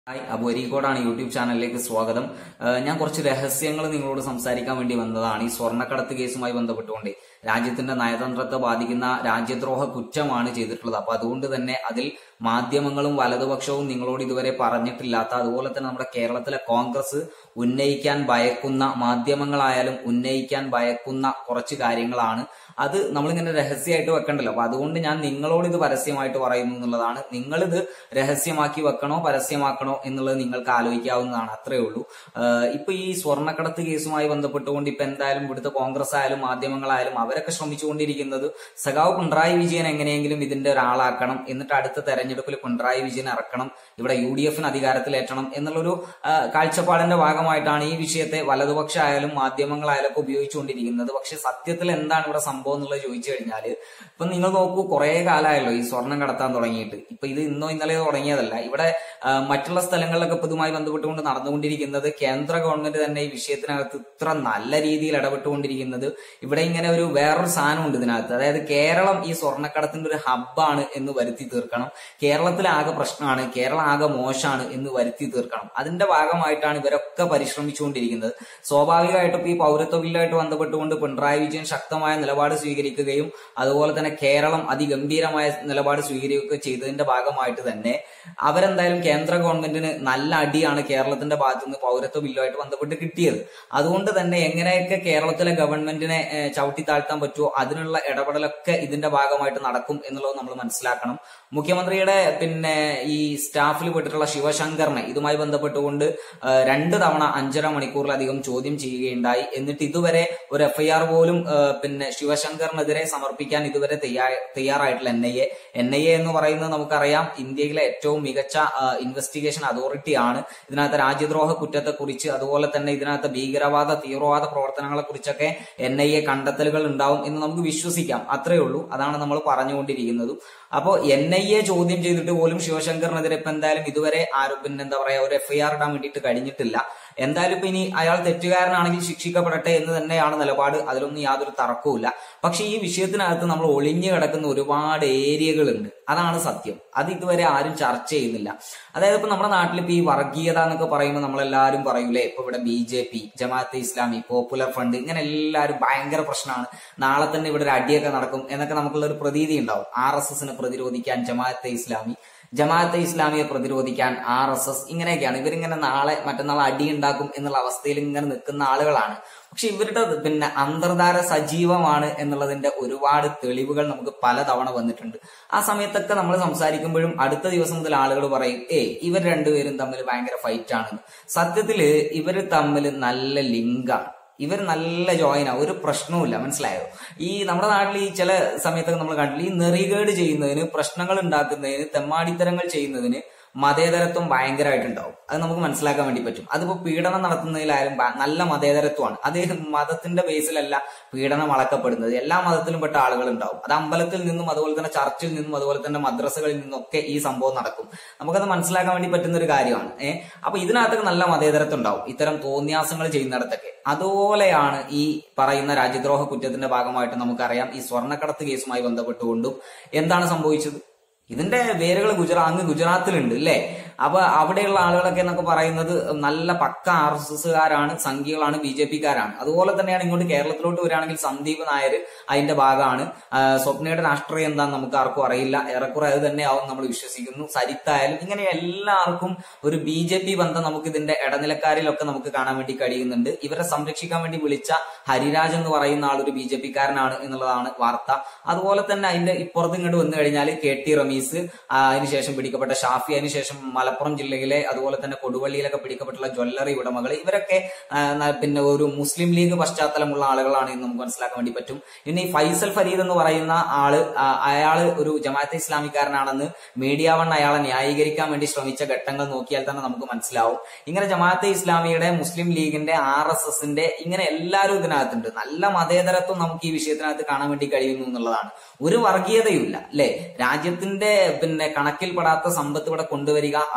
hi Abu അരീക്കോടാണ് YouTube ചാനലിലേക്ക് സ്വാഗതം ഏഹ് ഞാൻ കുറച്ച് രഹസ്യങ്ങൾ നിങ്ങളോട് സംസാരിക്കാൻ വേണ്ടി വന്നതാണ് ഈ സ്വർണ്ണക്കടത്ത് കേസുമായി ബന്ധപ്പെട്ടുകൊണ്ട് രാജ്യത്തിന്റെ നയതന്ത്രത്തെ ബാധിക്കുന്ന രാജ്യദ്രോഹ കുറ്റമാണ് ചെയ്തിട്ടുള്ളത് അപ്പൊ അതുകൊണ്ട് തന്നെ അതിൽ മാധ്യമങ്ങളും വലതുപക്ഷവും നിങ്ങളോട് ഇതുവരെ പറഞ്ഞിട്ടില്ലാത്ത അതുപോലെ തന്നെ നമ്മുടെ കേരളത്തിലെ കോൺഗ്രസ് ഉന്നയിക്കാൻ ഭയക്കുന്ന മാധ്യമങ്ങളായാലും ഉന്നയിക്കാൻ ഭയക്കുന്ന കുറച്ച് കാര്യങ്ങളാണ് അത് നമ്മളിങ്ങനെ രഹസ്യമായിട്ട് വെക്കണ്ടല്ലോ അപ്പൊ അതുകൊണ്ട് ഞാൻ നിങ്ങളോട് ഇത് പരസ്യമായിട്ട് പറയുന്നു എന്നുള്ളതാണ് നിങ്ങളിത് രഹസ്യമാക്കി വെക്കണോ പരസ്യമാക്കണോ എന്നുള്ളത് നിങ്ങൾക്ക് ആലോചിക്കാവുന്നതാണ് അത്രേ ഉള്ളൂ ആഹ് ഇപ്പൊ ഈ സ്വർണ്ണക്കടത്ത് കേസുമായി ബന്ധപ്പെട്ടുകൊണ്ട് ഇപ്പൊ എന്തായാലും ഇവിടുത്തെ കോൺഗ്രസ് ആയാലും മാധ്യമങ്ങളായാലും അവരൊക്കെ ശ്രമിച്ചുകൊണ്ടിരിക്കുന്നത് സഖാവ് പിണറായി വിജയൻ എങ്ങനെയെങ്കിലും ഇതിന്റെ ഒരാളാക്കണം എന്നിട്ട് അടുത്ത തെരഞ്ഞെടുപ്പിൽ പിണറായി വിജയൻ ഇറക്കണം ഇവിടെ യു ഡി എഫിന് അധികാരത്തിലേറ്റണം എന്നുള്ളൊരു ആഹ് കാഴ്ചപ്പാടിന്റെ ഭാഗമായിട്ടാണ് ഈ വിഷയത്തെ വലതുപക്ഷ ആയാലും മാധ്യമങ്ങളായാലും ഒക്കെ ഉപയോഗിച്ചുകൊണ്ടിരിക്കുന്നത് പക്ഷെ സത്യത്തിൽ എന്താണ് ഇവിടെ സംഭവം എന്നുള്ളത് ചോദിച്ചു കഴിഞ്ഞാല് ഇപ്പൊ നിങ്ങൾ നോക്കൂ കുറെ കാലമായല്ലോ ഈ സ്വർണം കടത്താൻ തുടങ്ങിയിട്ട് ഇപ്പൊ ഇത് ഇന്നോ ഇന്നലെയോ തുടങ്ങിയതല്ല ഇവിടെ ആ, മറ്റുള്ള സ്ഥലങ്ങളിലൊക്കെ ഇപ്പൊ ഇതുമായി ബന്ധപ്പെട്ടുകൊണ്ട് നടന്നുകൊണ്ടിരിക്കുന്നത് കേന്ദ്ര ഗവൺമെന്റ് തന്നെ ഈ വിഷയത്തിനകത്ത് ഇത്ര നല്ല രീതിയിൽ ഇടപെട്ടുകൊണ്ടിരിക്കുന്നത് ഇവിടെ ഇങ്ങനെ ഒരു വേറൊരു സാധനം ഉണ്ട് ഇതിനകത്ത് അതായത് കേരളം ഈ സ്വർണ്ണക്കടത്തിന്റെ ഒരു ഹബ്ബാണ് എന്ന് വരുത്തി തീർക്കണം കേരളത്തിലെ ആകെ പ്രശ്നമാണ് കേരളം ആകെ മോശമാണ് എന്ന് വരുത്തി തീർക്കണം അതിന്റെ ഭാഗമായിട്ടാണ് ഇവരൊക്കെ പരിശ്രമിച്ചുകൊണ്ടിരിക്കുന്നത് സ്വാഭാവികമായിട്ടും ഇപ്പൊ ഈ പൗരത്വ ബില്ലുമായിട്ട് ബന്ധപ്പെട്ടുകൊണ്ട് പിണറായി വിജയൻ ശക്തമായ നിലപാട് സ്വീകരിക്കുകയും അതുപോലെ തന്നെ കേരളം അതിഗംഭീരമായ നിലപാട് സ്വീകരിക്കുകയൊക്കെ ചെയ്തതിന്റെ ഭാഗമായിട്ട് തന്നെ അവരെന്തായാലും കേന്ദ്ര ഗവൺമെന്റിന് നല്ല അടിയാണ് കേരളത്തിന്റെ ഭാഗത്തു നിന്ന് പൗരത്വ ബില്ലുമായിട്ട് ബന്ധപ്പെട്ട് കിട്ടിയത് അതുകൊണ്ട് തന്നെ എങ്ങനെയൊക്കെ കേരളത്തിലെ ഗവൺമെന്റിനെ ഏഹ്, ചവിട്ടി താഴ്ത്താൻ പറ്റുമോ അതിനുള്ള ഇടപെടലൊക്കെ ഇതിന്റെ ഭാഗമായിട്ട് നടക്കും എന്നുള്ളത് നമ്മൾ മനസ്സിലാക്കണം മുഖ്യമന്ത്രിയുടെ പിന്നെ ഈ സ്റ്റാഫിൽ പെട്ടിട്ടുള്ള ശിവശങ്കറിനെ ഇതുമായി ബന്ധപ്പെട്ടുകൊണ്ട് ആ, രണ്ട് തവണ അഞ്ചര മണിക്കൂറിലധികം ചോദ്യം ചെയ്യുകയുണ്ടായി എന്നിട്ട് ഇതുവരെ ഒരു എഫ്ഐആർ പോലും ആ, പിന്നെ ശിവശങ്കറിനെതിരെ സമർപ്പിക്കാൻ ഇതുവരെ തയ്യാ- തയ്യാറായിട്ടില്ല N I A N I A എന്ന് പറയുന്നത് നമുക്കറിയാം ഇന്ത്യയിലെ ഏറ്റവും മികച്ച ഇൻവെസ്റ്റിഗേഷൻ അതോറിറ്റി ആണ് ഇതിനകത്ത് രാജ്യദ്രോഹ കുറ്റത്തെക്കുറിച്ച് അതുപോലെ തന്നെ ഇതിനകത്ത് ഭീകരവാദ തീവ്രവാദ പ്രവർത്തനങ്ങളെ കുറിച്ചൊക്കെ എൻ ഐ എ കണ്ടെത്തലുകൾ ഉണ്ടാവും എന്ന് നമുക്ക് വിശ്വസിക്കാം അത്രേ ഉള്ളൂ അതാണ് നമ്മൾ പറഞ്ഞുകൊണ്ടിരിക്കുന്നതും അപ്പോ എൻ ഐ എ ചോദ്യം ചെയ്തിട്ട് പോലും ശിവശങ്കറിനെതിരെ ഇപ്പൊ എന്തായാലും ഇതുവരെ ആരും പിന്നെ എന്താ പറയാ ഒരു എഫ്ഐആർ ഇടാൻ വേണ്ടിയിട്ട് കഴിഞ്ഞിട്ടില്ല എന്തായാലും ഇപ്പൊ ഇനി അയാൾ തെറ്റുകാരനാണെങ്കിൽ ശിക്ഷിക്കപ്പെടട്ടെ എന്ന് തന്നെയാണ് നിലപാട് അതിലൊന്നും യാതൊരു തർക്കവുമില്ല പക്ഷെ ഈ വിഷയത്തിനകത്ത് നമ്മൾ ഒളിഞ്ഞു കിടക്കുന്ന ഒരുപാട് ഏരിയകളുണ്ട് അതാണ് സത്യം അത് ഇതുവരെ ആരും ചർച്ച ചെയ്യുന്നില്ല അതായത് ഇപ്പൊ നമ്മുടെ നാട്ടിൽ ഇപ്പൊ ഈ വർഗീയത എന്നൊക്കെ പറയുമ്പോൾ നമ്മളെല്ലാരും പറയൂലേ ഇപ്പൊ ഇവിടെ B J P Jamaat e Islami Popular Front ഇങ്ങനെ എല്ലാവരും ഭയങ്കര പ്രശ്നമാണ് നാളെ തന്നെ ഇവിടെ ഒരു അടിയൊക്കെ നടക്കും എന്നൊക്കെ നമുക്കുള്ള ഒരു പ്രതീതി ഉണ്ടാവും ആർ എസ് എസിനെ പ്രതിരോധിക്കാൻ ജമാഅത്തെ ഇസ്ലാമി ജമാഅത്തെ ഇസ്ലാമിയെ പ്രതിരോധിക്കാൻ ആർ എസ് എസ് ഇങ്ങനെയൊക്കെയാണ് ഇവരിങ്ങനെ നാളെ മറ്റന്നാൾ അടി ഉണ്ടാക്കും എന്നുള്ള അവസ്ഥയിൽ ഇങ്ങനെ നിൽക്കുന്ന ആളുകളാണ് പക്ഷെ ഇവരുടെ പിന്നെ അന്തർധാര സജീവമാണ് എന്നുള്ളതിന്റെ ഒരുപാട് തെളിവുകൾ നമുക്ക് പലതവണ വന്നിട്ടുണ്ട് ആ സമയത്തൊക്കെ നമ്മൾ സംസാരിക്കുമ്പോഴും അടുത്ത ദിവസം മുതൽ ആളുകൾ പറയും ഏ ഇവർ രണ്ടുപേരും തമ്മിൽ ഭയങ്കര ഫൈറ്റ് ആണെന്ന് സത്യത്തില് ഇവർ തമ്മിൽ നല്ല ലിങ്കാണ് ഇവർ നല്ല ജോയിനാ ഒരു പ്രശ്നവുമില്ല മനസ്സിലായോ ഈ നമ്മുടെ നാട്ടിൽ ഈ ചില സമയത്തൊക്കെ നമ്മൾ കണ്ടില്ല ഈ നെറികേട് ചെയ്യുന്നതിന് പ്രശ്നങ്ങൾ ഉണ്ടാക്കുന്നതിന് തെമ്മാടിത്തരങ്ങൾ ചെയ്യുന്നതിന് മതേതരത്വം ഭയങ്കരമായിട്ടുണ്ടാവും അത് നമുക്ക് മനസ്സിലാക്കാൻ വേണ്ടി പറ്റും അതിപ്പോ പീഡനം നടത്തുന്നതിലായാലും ഭ- നല്ല മതേതരത്വമാണ് അത് മതത്തിന്റെ ബേസിലല്ല പീഡനം അളക്കപ്പെടുന്നത് എല്ലാ മതത്തിലും പെട്ട ആളുകൾ ഉണ്ടാവും അത് അമ്പലത്തിൽ നിന്നും അതുപോലെ തന്നെ ചർച്ചിൽ നിന്നും അതുപോലെ തന്നെ മദ്രസകളിൽ നിന്നൊക്കെ ഈ സംഭവം നടക്കും നമുക്കത് മനസ്സിലാക്കാൻ വേണ്ടി പറ്റുന്ന ഒരു കാര്യമാണ് ഏഹ് അപ്പൊ ഇതിനകത്തൊക്കെ നല്ല മതേതരത്വം ഉണ്ടാവും ഇത്തരം തോന്നിയാസങ്ങൾ ചെയ്യുന്നിടത്തൊക്കെ അതുപോലെയാണ് ഈ പറയുന്ന രാജ്യദ്രോഹ കുറ്റത്തിന്റെ ഭാഗമായിട്ട് നമുക്കറിയാം ഈ സ്വർണ്ണക്കടത്ത് കേസുമായി ബന്ധപ്പെട്ടുകൊണ്ടും എന്താണ് സംഭവിച്ചത് ഇതിന്റെ വേരുകൾ ഗുജറാ അങ്ങ് ഗുജറാത്തിലുണ്ട് അല്ലേ അപ്പൊ അവിടെയുള്ള ആളുകളൊക്കെ എന്നൊക്കെ പറയുന്നത് നല്ല പക്ക ആർ എസ് എസ്സുകാരാണ് സംഘികളാണ് ബി ജെ പിക്കാരാണ് അതുപോലെ തന്നെയാണ് ഇങ്ങോട്ട് കേരളത്തിലോട്ട് വരികയാണെങ്കിൽ സന്ദീപ് നായർ അതിന്റെ ഭാഗമാണ് ആ, സ്വപ്നയുടെ രാഷ്ട്രീയം എന്താന്ന് നമുക്ക് ആർക്കും അറിയില്ല ഏറെക്കുറെ അത് തന്നെയാവും നമ്മൾ വിശ്വസിക്കുന്നു സരിത്തായാലും ഇങ്ങനെ എല്ലാവർക്കും ഒരു ബി ജെ പി ബന്ധം നമുക്ക് ഇതിന്റെ ഇടനിലക്കാരിലൊക്കെ നമുക്ക് കാണാൻ വേണ്ടി കഴിയുന്നുണ്ട് ഇവരെ സംരക്ഷിക്കാൻ വേണ്ടി വിളിച്ച ഹരിരാജ് എന്ന് പറയുന്ന ആൾ ഒരു ബി ജെ പിക്കാരനാണ് എന്നുള്ളതാണ് വാർത്ത അതുപോലെ തന്നെ അതിന്റെ ഇപ്പുറത്ത് ഇങ്ങോട്ട് വന്നു കഴിഞ്ഞാൽ കെ ടി റമീസ് ആ, അതിനുശേഷം പിടിക്കപ്പെട്ട ഷാഫി അതിനുശേഷം മലപ്പുറം ജില്ലയിലെ അതുപോലെ തന്നെ കൊടുവള്ളിയിലൊക്കെ പിടിക്കപ്പെട്ടുള്ള ജ്വല്ലറി ഉടമകൾ ഇവരൊക്കെ ആ, ന- പിന്നെ ഒരു മുസ്ലിം ലീഗ് പശ്ചാത്തലമുള്ള ആളുകളാണ് എന്ന് നമുക്ക് മനസ്സിലാക്കാൻ വേണ്ടി പറ്റും പിന്നെ ഈ ഫൈസൽ ഫരീദ് എന്ന് പറയുന്ന ആള് ആ, അയാള് ഒരു ജമാഅത്തെ ഇസ്ലാമിക്കാരനാണെന്ന് മീഡിയ വൺ അയാളെ ന്യായീകരിക്കാൻ വേണ്ടി ശ്രമിച്ച ഘട്ടങ്ങൾ നോക്കിയാൽ തന്നെ നമുക്ക് മനസ്സിലാവും ഇങ്ങനെ ജമാഅത്തെ ഇസ്ലാമിയുടെ മുസ്ലിം ലീഗിന്റെ ആർ എസ് എസിന്റെ ഇങ്ങനെ എല്ലാവരും ഇതിനകത്തുണ്ട് നല്ല മതേതരത്വം നമുക്ക് ഈ വിഷയത്തിനകത്ത് കാണാൻ വേണ്ടി കഴിയുന്നു എന്നുള്ളതാണ് ഒരു വർഗീയതയുമില്ല അല്ലെ രാജ്യത്തിന്റെ പിന്നെ കണക്കിൽപ്പെടാത്ത സമ്പത്ത് ഇവിടെ കൊണ്ടുവരിക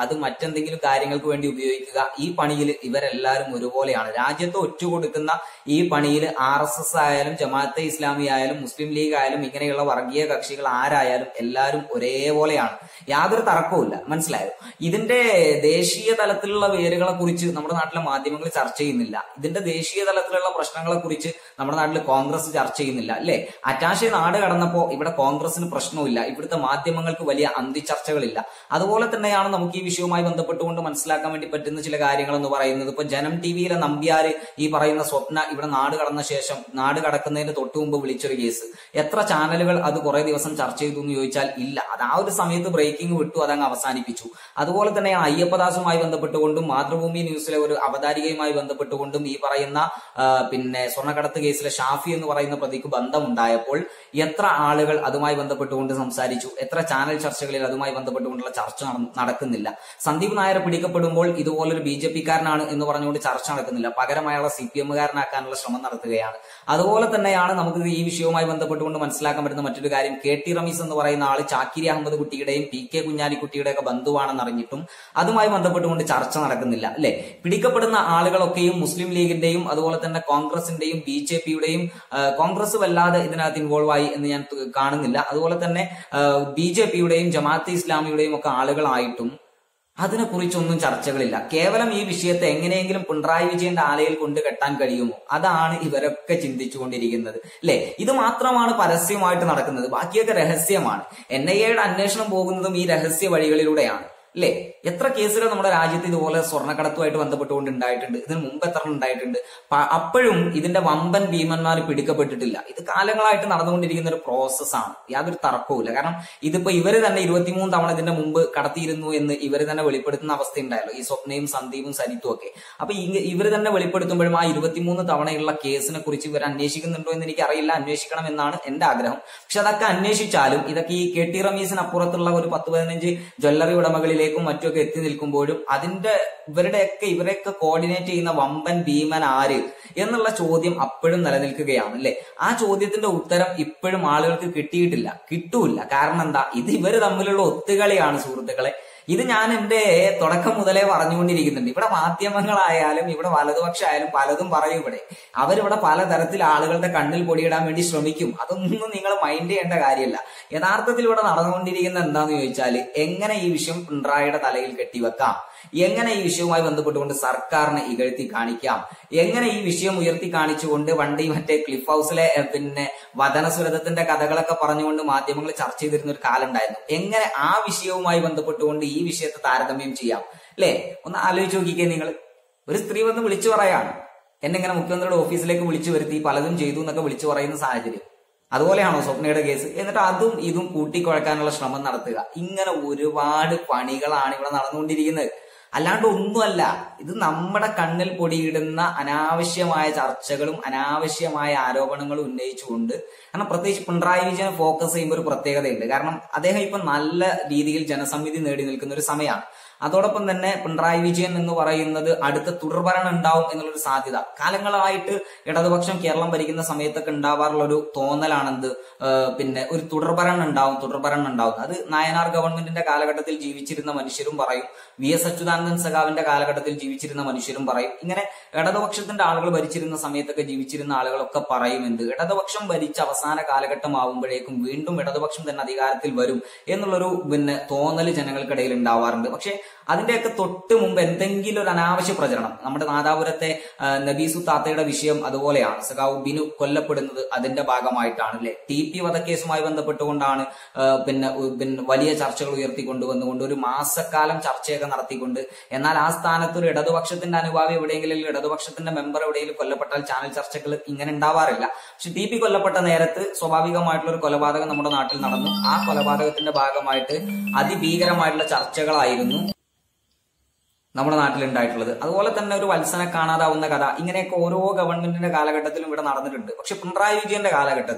അത് മറ്റെന്തെങ്കിലും കാര്യങ്ങൾക്ക് വേണ്ടി ഉപയോഗിക്കുക ഈ പണിയിൽ ഇവരെല്ലാവരും ഒരുപോലെയാണ് രാജ്യത്ത് ഒറ്റുകൊടുക്കുന്ന ഈ പണിയിൽ ആർ എസ് എസ് ആയാലും ജമാഅത്തെ ഇസ്ലാമി ആയാലും മുസ്ലിം ലീഗ് ആയാലും ഇങ്ങനെയുള്ള വർഗീയ കക്ഷികൾ ആരായാലും എല്ലാവരും ഒരേപോലെയാണ് യാതൊരു തർക്കവുമില്ല മനസ്സിലായോ ഇതിന്റെ ദേശീയ തലത്തിലുള്ള വേരുകളെ കുറിച്ച് നമ്മുടെ നാട്ടിലെ മാധ്യമങ്ങൾ ചർച്ച ചെയ്യുന്നില്ല ഇതിന്റെ ദേശീയ തലത്തിലുള്ള പ്രശ്നങ്ങളെ കുറിച്ച് നമ്മുടെ നാട്ടിൽ കോൺഗ്രസ് ചർച്ച ചെയ്യുന്നില്ല അല്ലെ അറ്റാഷെ നാട് കടന്നപ്പോ ഇവിടെ കോൺഗ്രസിന് പ്രശ്നമില്ല ഇവിടുത്തെ മാധ്യമങ്ങൾക്ക് വലിയ അന്തിചർച്ചകളില്ല അതുപോലെ തന്നെയാണ് നമുക്ക് ഈ വിഷയവുമായി ബന്ധപ്പെട്ടുകൊണ്ട് മനസ്സിലാക്കാൻ വേണ്ടി പറ്റുന്ന ചില കാര്യങ്ങൾ എന്ന് പറയുന്നത് ഇപ്പൊ ജനം ടി വിയിലെ നമ്പ്യാര് ഈ പറയുന്ന സ്വപ്ന ഇവിടെ നാട് കടന്ന ശേഷം നാട് കടക്കുന്നതിന് തൊട്ടു മുമ്പ് വിളിച്ചൊരു കേസ് എത്ര ചാനലുകൾ അത് കുറെ ദിവസം ചർച്ച ചെയ്തു എന്ന് ചോദിച്ചാൽ ഇല്ല അത് ആ ഒരു സമയത്ത് ബ്രേക്കിംഗ് വിട്ടു അതങ്ങ് അവസാനിപ്പിച്ചു അതുപോലെ തന്നെയാണ് അയ്യപ്പദാസുമായി ബന്ധപ്പെട്ടുകൊണ്ടും മാതൃഭൂമി ന്യൂസിലെ ഒരു അവതാരികയുമായി ബന്ധപ്പെട്ടുകൊണ്ടും ഈ പറയുന്ന ആ, പിന്നെ സ്വർണ്ണക്കടത്ത് കേസിലെ ഷാഫി എന്ന് പറയുന്ന പ്രതിക്ക് ബന്ധമുണ്ടായപ്പോൾ എത്ര ആളുകൾ അതുമായി ബന്ധപ്പെട്ടുകൊണ്ട് സംസാരിച്ചു എത്ര ചാനൽ ചർച്ചകളിൽ അതുമായി ബന്ധപ്പെട്ടുകൊണ്ടുള്ള ചർച്ച നട- നടക്കുന്നില്ല സന്ദീപ് നായർ പിടിക്കപ്പെടുമ്പോൾ ഇതുപോലൊരു ബി ജെ പിക്കാരനാണ് എന്ന് പറഞ്ഞുകൊണ്ട് ചർച്ച നടക്കുന്നില്ല പകരം അയാളെ സി പി എമ്മുകാരനാക്കാനുള്ള ശ്രമം നടത്തുകയാണ് അതുപോലെ തന്നെയാണ് നമുക്ക് ഈ വിഷയവുമായി ബന്ധപ്പെട്ടുകൊണ്ട് മനസ്സിലാക്കാൻ പറ്റുന്ന മറ്റൊരു കാര്യം കെ ടി റമീസ് എന്ന് പറയുന്ന ആള് ചാക്കിരി അഹമ്മദ് കുട്ടിയുടെയും പി കെ കുഞ്ഞാലിക്കുട്ടിയുടെ ഒക്കെ ബന്ധുവാണെന്ന് അറിഞ്ഞിട്ടും അതുമായി ബന്ധപ്പെട്ടുകൊണ്ട് ചർച്ച നടക്കുന്നില്ല അല്ലെ പിടിക്കപ്പെടുന്ന ആളുകളൊക്കെയും മുസ്ലിം ലീഗിന്റെയും അതുപോലെ തന്നെ കോൺഗ്രസിന്റെയും ബി ജെ പിയുടെയും കോൺഗ്രസ് വല്ലാതെ ഇതിനകത്ത് ഇൻവോൾവ് ആയി എന്ന് ഞാൻ ത- കാണുന്നില്ല അതുപോലെ തന്നെ ബി ജെ പിയുടെയും ജമാഅത്തെ ഇസ്ലാമിയുടെയും ഒക്കെ ആളുകളായിട്ടും അതിനെക്കുറിച്ചൊന്നും ചർച്ചകളില്ല കേവലം ഈ വിഷയത്തെ എങ്ങനെയെങ്കിലും പിണറായി വിജയന്റെ ആലയിൽ കൊണ്ട് കെട്ടാൻ കഴിയുമോ അതാണ് ഇവരൊക്കെ ചിന്തിച്ചുകൊണ്ടിരിക്കുന്നത് അല്ലെ ഇത് മാത്രമാണ് പരസ്യമായിട്ട് നടക്കുന്നത് ബാക്കിയൊക്കെ രഹസ്യമാണ് എൻ ഐ എയുടെ അന്വേഷണം പോകുന്നതും ഈ രഹസ്യ വഴികളിലൂടെയാണ് അല്ലെ എത്ര കേസുകൾ നമ്മുടെ രാജ്യത്ത് ഇതുപോലെ സ്വർണ്ണക്കടത്തുമായിട്ട് ബന്ധപ്പെട്ടുകൊണ്ട് ഉണ്ടായിട്ടുണ്ട് ഇതിന് മുമ്പ് എത്ര ഉണ്ടായിട്ടുണ്ട് പ- അപ്പോഴും ഇതിന്റെ വമ്പൻ ഭീമന്മാർ പിടിക്കപ്പെട്ടിട്ടില്ല ഇത് കാലങ്ങളായിട്ട് നടന്നുകൊണ്ടിരിക്കുന്ന ഒരു പ്രോസസ്സാണ് യാതൊരു തർക്കവുമില്ല കാരണം ഇതിപ്പോ ഇവര് തന്നെ ഇരുപത്തിമൂന്ന് തവണ ഇതിന്റെ മുമ്പ് കടത്തിയിരുന്നു എന്ന് ഇവര് തന്നെ വെളിപ്പെടുത്തുന്ന അവസ്ഥ ഉണ്ടായല്ലോ ഈ സ്വപ്നയും സന്ദീപും സരിത്തും ഒക്കെ അപ്പൊ ഇങ്ങ- ഇവര് തന്നെ വെളിപ്പെടുത്തുമ്പോഴും ആ ഇരുപത്തിമൂന്ന് തവണയുള്ള കേസിനെ കുറിച്ച് ഇവർ അന്വേഷിക്കുന്നുണ്ടോ എന്ന് എനിക്ക് അറിയില്ല അന്വേഷിക്കണം എന്നാണ് എന്റെ ആഗ്രഹം പക്ഷെ അതൊക്കെ അന്വേഷിച്ചാലും ഇതൊക്കെ ഈ കെ ടി റമീസിനപ്പുറത്തുള്ള ഒരു പത്ത് പതിനഞ്ച് ജ്വല്ലറി ഉടമകളിലേക്കും മറ്റുമൊക്കെ എത്തി നിൽക്കുമ്പോഴും അതിന്റെ ഇവരുടെയൊക്കെ ഇവരെയൊക്കെ കോർഡിനേറ്റ് ചെയ്യുന്ന വമ്പൻ ഭീമൻ ആര് എന്നുള്ള ചോദ്യം അപ്പോഴും നിലനിൽക്കുകയാണ് അല്ലെ ആ ചോദ്യത്തിന്റെ ഉത്തരം ഇപ്പോഴും ആളുകൾക്ക് കിട്ടിയിട്ടില്ല കിട്ടൂല കാരണം എന്താ ഇത് ഇവര് തമ്മിലുള്ള ഒത്തുകളിയാണ് സുഹൃത്തുക്കളെ ഇത് ഞാൻ എന്റെ തുടക്കം മുതലേ പറഞ്ഞുകൊണ്ടിരിക്കുന്നുണ്ട് ഇവിടെ മാധ്യമങ്ങളായാലും ഇവിടെ വലതുപക്ഷമായാലും പലതും പറയും ഇവിടെ അവരിവിടെ പലതരത്തിൽ ആളുകളുടെ കണ്ണിൽ പൊടിയിടാൻ വേണ്ടി ശ്രമിക്കും അതൊന്നും നിങ്ങൾ മൈൻഡ് ചെയ്യേണ്ട കാര്യമല്ല യഥാർത്ഥത്തിൽ ഇവിടെ നടന്നുകൊണ്ടിരിക്കുന്ന എന്താന്ന് ചോദിച്ചാൽ എങ്ങനെ ഈ വിഷയം പിണറായിയുടെ തലയിൽ കെട്ടിവെക്കാം എങ്ങനെ ഈ വിഷയവുമായി ബന്ധപ്പെട്ടുകൊണ്ട് സർക്കാരിനെ ഇകഴ്ത്തി കാണിക്കാം എങ്ങനെ ഈ വിഷയം ഉയർത്തി കാണിച്ചുകൊണ്ട് വണ്ടി മറ്റേ ക്ലിഫ് ഹൗസിലെ ഏഹ്, പിന്നെ വചനസുരതത്തിന്റെ കഥകളൊക്കെ പറഞ്ഞുകൊണ്ട് മാധ്യമങ്ങൾ ചർച്ച ചെയ്തിരുന്ന ഒരു കാലം ഉണ്ടായിരുന്നു എങ്ങനെ ആ വിഷയവുമായി ബന്ധപ്പെട്ടുകൊണ്ട് ഈ വിഷയത്തെ താരതമ്യം ചെയ്യാം അല്ലേ ഒന്ന് ആലോചിച്ച് നോക്കിക്കേ നിങ്ങൾ ഒരു സ്ത്രീ വന്ന് വിളിച്ചു പറയാണ് എന്നെ ഇങ്ങനെ മുഖ്യമന്ത്രിയുടെ ഓഫീസിലേക്ക് വിളിച്ചു വരുത്തി പലതും ചെയ്തു എന്നൊക്കെ വിളിച്ചു പറയുന്ന സാഹചര്യം അതുപോലെയാണോ സ്വപ്നയുടെ കേസ് എന്നിട്ട് അതും ഇതും കൂട്ടിക്കുഴക്കാനുള്ള ശ്രമം നടത്തുക ഇങ്ങനെ ഒരുപാട് പണികളാണ് ഇവിടെ നടന്നുകൊണ്ടിരിക്കുന്നത് അല്ലാണ്ട് ഒന്നുമല്ല ഇത് നമ്മുടെ കണ്ണിൽ പൊടിയിടുന്ന അനാവശ്യമായ ചർച്ചകളും അനാവശ്യമായ ആരോപണങ്ങളും ഉന്നയിച്ചുകൊണ്ട് കാരണം പ്രത്യേകിച്ച് പിണറായി വിജയൻ ഫോക്കസ് ചെയ്യുമ്പോൾ ഒരു പ്രത്യേകതയുണ്ട് കാരണം അദ്ദേഹം ഇപ്പൊ നല്ല രീതിയിൽ ജനസമിതി നേടി നിൽക്കുന്ന ഒരു സമയമാണ് അതോടൊപ്പം തന്നെ പിണറായി വിജയൻ എന്ന് പറയുന്നത് അടുത്ത തുടർഭരണം ഉണ്ടാവും എന്നുള്ളൊരു സാധ്യത കാലങ്ങളായിട്ട് ഇടതുപക്ഷം കേരളം ഭരിക്കുന്ന സമയത്തൊക്കെ ഉണ്ടാവാറുള്ള ഒരു തോന്നലാണെന്ത് ആ, പിന്നെ ഒരു തുടർഭരണം ഉണ്ടാവും തുടർഭരണം ഉണ്ടാവും അത് നായനാർ ഗവൺമെന്റിന്റെ കാലഘട്ടത്തിൽ ജീവിച്ചിരുന്ന മനുഷ്യരും പറയും വി എസ് അച്യുതാനന്ദൻ സഖാവിന്റെ കാലഘട്ടത്തിൽ ജീവിച്ചിരുന്ന മനുഷ്യരും പറയും ഇങ്ങനെ ഇടതുപക്ഷത്തിന്റെ ആളുകൾ ഭരിച്ചിരുന്ന സമയത്തൊക്കെ ജീവിച്ചിരുന്ന ആളുകളൊക്കെ പറയും എന്ത് ഇടതുപക്ഷം ഭരിച്ച അവസാന കാലഘട്ടം ആവുമ്പോഴേക്കും വീണ്ടും ഇടതുപക്ഷം തന്നെ അധികാരത്തിൽ വരും എന്നുള്ളൊരു പിന്നെ തോന്നൽ ജനങ്ങൾക്കിടയിൽ ഉണ്ടാവാറുണ്ട് പക്ഷെ അതിന്റെയൊക്കെ തൊട്ട് മുമ്പ് എന്തെങ്കിലും ഒരു അനാവശ്യ പ്രചരണം നമ്മുടെ നാദാപുരത്തെ ആ, നബീസു താത്തയുടെ വിഷയം അതുപോലെയാണ് സഖാവ് ബിനു കൊല്ലപ്പെടുന്നത് അതിന്റെ ഭാഗമായിട്ടാണ് അല്ലെ ടി പി വധക്കേസുമായി ബന്ധപ്പെട്ടുകൊണ്ടാണ് ആ, പിന്നെ ഉ- പിന്നെ വലിയ ചർച്ചകൾ ഉയർത്തിക്കൊണ്ടുവന്നുകൊണ്ട് ഒരു മാസക്കാലം ചർച്ചയൊക്കെ നടത്തിക്കൊണ്ട് എന്നാൽ ആ സ്ഥാനത്ത് ഒരു ഇടതുപക്ഷത്തിന്റെ അനുഭാവി എവിടെയെങ്കിലും അല്ലെങ്കിൽ ഇടതുപക്ഷത്തിന്റെ മെമ്പർ എവിടെയെങ്കിലും കൊല്ലപ്പെട്ടാൽ ചാനൽ ചർച്ചകൾ ഇങ്ങനെ ഉണ്ടാവാറില്ല പക്ഷെ ടി പി കൊല്ലപ്പെട്ട നേരത്ത് സ്വാഭാവികമായിട്ടുള്ള ഒരു കൊലപാതകം നമ്മുടെ നാട്ടിൽ നടന്നു ആ കൊലപാതകത്തിന്റെ ഭാഗമായിട്ട് അതിഭീകരമായിട്ടുള്ള ചർച്ചകളായിരുന്നു നമ്മുടെ നാട്ടിൽ ഉണ്ടായിട്ടുള്ളത് അതുപോലെ തന്നെ ഒരു വത്സനെ കാണാതാവുന്ന കഥ ഇങ്ങനെയൊക്കെ ഓരോ ഗവൺമെന്റിന്റെ കാലഘട്ടത്തിലും ഇവിടെ നടന്നിട്ടുണ്ട് പക്ഷെ പിണറായി വിജയന്റെ കാലഘട്ടത്തിൽ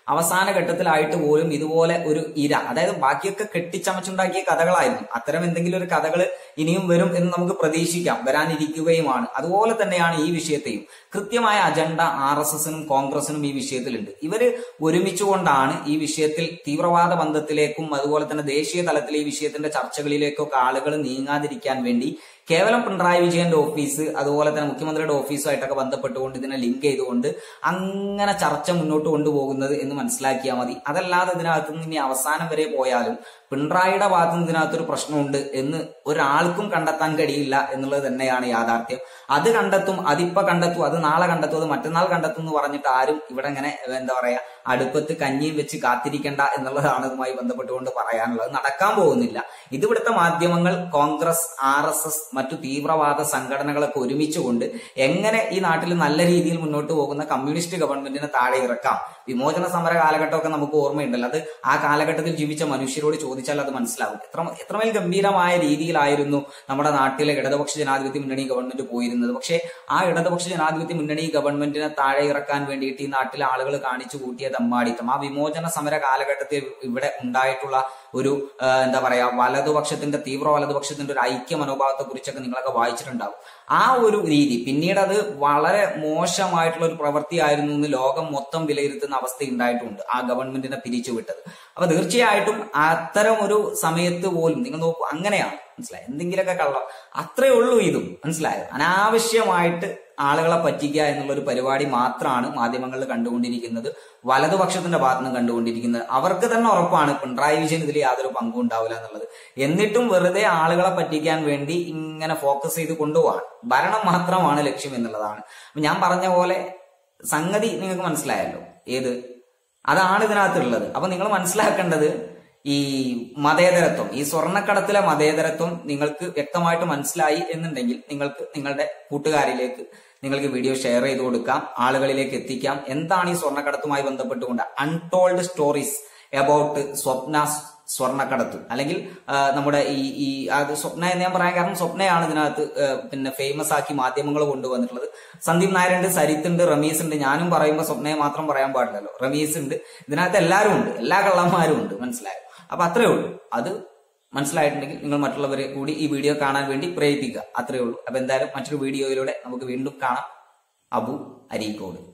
അവസാന ഘട്ടത്തിലായിട്ട് പോലും ഇതുപോലെ ഒരു ഇര അതായത് ബാക്കിയൊക്കെ കെട്ടിച്ചമച്ചുണ്ടാക്കിയ കഥകളായിരുന്നു അത്തരം എന്തെങ്കിലും ഒരു കഥകൾ ഇനിയും വരും എന്ന് നമുക്ക് പ്രതീക്ഷിക്കാം വരാനിരിക്കുകയുമാണ് അതുപോലെ തന്നെയാണ് ഈ വിഷയത്തെയും കൃത്യമായ അജണ്ട ആർ എസ് എസിനും കോൺഗ്രസിനും ഈ വിഷയത്തിലുണ്ട് ഇവര് ഒരുമിച്ചുകൊണ്ടാണ് ഈ വിഷയത്തിൽ തീവ്രവാദ ബന്ധത്തിലേക്കും അതുപോലെ തന്നെ ദേശീയ തലത്തിൽ ഈ വിഷയത്തിന്റെ ചർച്ചകളിലേക്കൊക്കെ ആളുകൾ നീങ്ങാതിരിക്കാൻ വേണ്ടി കേവലം പിണറായി വിജയന്റെ ഓഫീസ് അതുപോലെ തന്നെ മുഖ്യമന്ത്രിയുടെ ഓഫീസുമായിട്ടൊക്കെ ബന്ധപ്പെട്ടുകൊണ്ട് ഇതിനെ ലിങ്ക് ചെയ്തുകൊണ്ട് അങ്ങനെ ചർച്ച മുന്നോട്ട് കൊണ്ടുപോകുന്നത് എന്ന് മനസ്സിലാക്കിയാൽ മതി അതല്ലാതെ ഇതിനകത്ത് നിന്ന് ഇനി അവസാനം വരെ പോയാലും പിണറായിയുടെ ഭാഗത്ത് നിന്ന് ഇതിനകത്തൊരു പ്രശ്നമുണ്ട് എന്ന് ഒരാൾക്കും കണ്ടെത്താൻ കഴിയില്ല എന്നുള്ളത് തന്നെയാണ് യാഥാർത്ഥ്യം അത് കണ്ടെത്തും അതിപ്പോ കണ്ടെത്തും അത് നാളെ കണ്ടെത്തും അത് മറ്റന്നാൾ കണ്ടെത്തും എന്ന് പറഞ്ഞിട്ട് ആരും ഇവിടെ ഇങ്ങനെ എന്താ പറയാ അടുപ്പത്ത് കഞ്ഞിയും വെച്ച് കാത്തിരിക്കേണ്ട എന്നുള്ളതാണ് ഇതുമായി ബന്ധപ്പെട്ടുകൊണ്ട് പറയാനുള്ളത് നടക്കാൻ പോകുന്നില്ല ഇത് ഇവിടുത്തെ മാധ്യമങ്ങൾ കോൺഗ്രസ് ആർ എസ് എസ് മറ്റു തീവ്രവാദ സംഘടനകളൊക്കെ ഒരുമിച്ചുകൊണ്ട് എങ്ങനെ ഈ നാട്ടിൽ നല്ല രീതിയിൽ മുന്നോട്ട് പോകുന്ന കമ്മ്യൂണിസ്റ്റ് ഗവൺമെന്റിനെ താഴെ ഇറക്കാം വിമോചന സമര കാലഘട്ടമൊക്കെ നമുക്ക് ഓർമ്മയുണ്ടല്ലോ അത് ആ കാലഘട്ടത്തിൽ ജീവിച്ച മനുഷ്യരോട് ചോദിച്ചാൽ അത് മനസ്സിലാവും എത്ര എത്രമേൽ ഗംഭീരമായ രീതിയിലായിരുന്നു നമ്മുടെ നാട്ടിലെ ഇടതുപക്ഷ ജനാധിപത്യ മുന്നണി ഗവൺമെന്റ് പോയിരുന്നത് പക്ഷേ ആ ഇടതുപക്ഷ ജനാധിപത്യ മുന്നണി ഗവൺമെന്റിനെ താഴെ ഇറക്കാൻ വേണ്ടിയിട്ട് ഈ നാട്ടിലെ ആളുകൾ കാണിച്ചു കൂട്ടിയ തമ്മാടിത്തം ആ വിമോചന സമര കാലഘട്ടത്തിൽ ഇവിടെ ഉണ്ടായിട്ടുള്ള ഒരു ആ, എന്താ പറയാ വലതുപക്ഷത്തിന്റെ തീവ്ര വലതുപക്ഷത്തിന്റെ ഒരു ഐക്യ മനോഭാവത്തെ കുറിച്ചൊക്കെ നിങ്ങളൊക്കെ വായിച്ചിട്ടുണ്ടാവും ആ ഒരു രീതി പിന്നീട് അത് വളരെ മോശമായിട്ടുള്ള ഒരു പ്രവൃത്തിയായിരുന്നു എന്ന് ലോകം മൊത്തം വിലയിരുത്തുന്ന അവസ്ഥ ഉണ്ടായിട്ടുണ്ട് ആ ഗവൺമെന്റിനെ പിരിച്ചുവിട്ടത് അപ്പൊ തീർച്ചയായിട്ടും അത്തരം ഒരു സമയത്ത് പോലും നിങ്ങൾ നോക്കൂ അങ്ങനെയാണ് മനസ്സിലായി എന്തെങ്കിലുമൊക്കെ കള്ളം അത്രേ ഉള്ളൂ ഇതും മനസ്സിലായോ അനാവശ്യമായിട്ട് ആളുകളെ പറ്റിക്കുക എന്നുള്ള ഒരു പരിപാടി മാത്രമാണ് മാധ്യമങ്ങളിൽ കണ്ടുകൊണ്ടിരിക്കുന്നത് വലതുപക്ഷത്തിന്റെ ഭാഗത്ത് നിന്ന് കണ്ടുകൊണ്ടിരിക്കുന്നത് അവർക്ക് തന്നെ ഉറപ്പാണ് പിണറായി വിജയൻ ഇതിൽ യാതൊരു പങ്കും ഉണ്ടാവില്ല എന്നുള്ളത് എന്നിട്ടും വെറുതെ ആളുകളെ പറ്റിക്കാൻ വേണ്ടി ഇങ്ങനെ ഫോക്കസ് ചെയ്ത് കൊണ്ടുപോവാണ് ഭരണം മാത്രമാണ് ലക്ഷ്യം എന്നുള്ളതാണ് അപ്പൊ ഞാൻ പറഞ്ഞ പോലെ സംഗതി നിങ്ങൾക്ക് മനസ്സിലായല്ലോ ഏത് അതാണ് ഇതിനകത്തുള്ളത് അപ്പൊ നിങ്ങൾ മനസ്സിലാക്കേണ്ടത് ഈ മതേതരത്വം ഈ സ്വർണ്ണക്കടത്തിലെ മതേതരത്വം നിങ്ങൾക്ക് വ്യക്തമായിട്ട് മനസ്സിലായി എന്നുണ്ടെങ്കിൽ നിങ്ങൾക്ക് നിങ്ങളുടെ കൂട്ടുകാരിലേക്ക് നിങ്ങൾക്ക് വീഡിയോ ഷെയർ ചെയ്ത് കൊടുക്കാം ആളുകളിലേക്ക് എത്തിക്കാം എന്താണ് ഈ സ്വർണ്ണക്കടത്തുമായി ബന്ധപ്പെട്ടുകൊണ്ട് അൺടോൾഡ് സ്റ്റോറീസ് അബൌട്ട് സ്വപ്ന സ്വർണ്ണക്കടത്ത് അല്ലെങ്കിൽ ആ, നമ്മുടെ ഈ ഈ അത് സ്വപ്ന എന്ന് ഞാൻ പറയാൻ കാരണം സ്വപ്നയാണ് ഇതിനകത്ത് ആ, പിന്നെ ഫേമസ് ആക്കി മാധ്യമങ്ങൾ കൊണ്ടുവന്നിട്ടുള്ളത് സന്ദീപ് നായരുണ്ട് സരിത്ത് ഉണ്ട് റമീസ് ഉണ്ട് ഞാനും പറയുമ്പോൾ സ്വപ്നയെ മാത്രം പറയാൻ പാടില്ലല്ലോ റമീസ് ഉണ്ട് ഇതിനകത്ത് എല്ലാവരും ഉണ്ട് എല്ലാ കള്ളന്മാരും ഉണ്ട് മനസ്സിലായോ അപ്പൊ അത്രേ ഉള്ളൂ അത് മനസ്സിലായിട്ടുണ്ടെങ്കിൽ നിങ്ങൾ മറ്റുള്ളവരെ കൂടി ഈ വീഡിയോ കാണാൻ വേണ്ടി പ്രേരിപ്പിക്കുക അത്രേ ഉള്ളൂ അപ്പൊ എന്തായാലും മറ്റൊരു വീഡിയോയിലൂടെ നമുക്ക് വീണ്ടും കാണാം അബു അരീക്കോട്